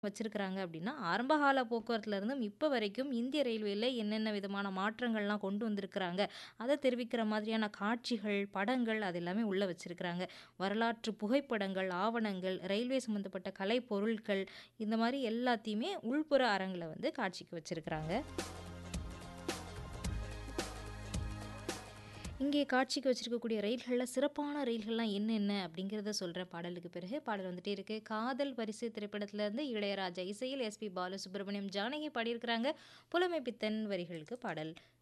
வச்சிருக்கிறாங்க அப்படின்னா, ஆரம்ப கால போக்குவரத்துலருந்தும் இப்ப வரைக்கும் இந்திய ரயில்வேல என்னென்ன விதமான மாற்றங்கள்லாம் கொண்டு வந்திருக்கிறாங்க, அத தெரிவிக்கிற மாதிரியான காட்சிகள், படங்கள் அது எல்லாமே உள்ள வச்சிருக்கிறாங்க. வரலாற்று புகைப்படங்கள், ஆவணங்கள், ரயில்வே சம்மந்தப்பட்ட கலை பொருட்கள் இந்த மாரி எல்லாத்தையுமே உள்புற அரங்குல வந்து காட்சிக்கு வச்சிருக்கிறாங்க. இங்கே காட்சிக்கு வச்சிருக்கக்கூடிய ரயில்கள்ல சிறப்பான ரயில்கள்லாம் என்னென்ன அப்படிங்கிறத சொல்றேன் பாடலுக்கு பிறகு. பாடல் வந்துட்டே இருக்கு. காதல் பரிசு திரைப்படத்திலருந்து இளையராஜா இசையில் எஸ்பி பாலசுப்ரமணியம், ஜானகி பாடியிருக்கிறாங்க. புலமை பித்தன் வரிகளுக்கு பாடல்.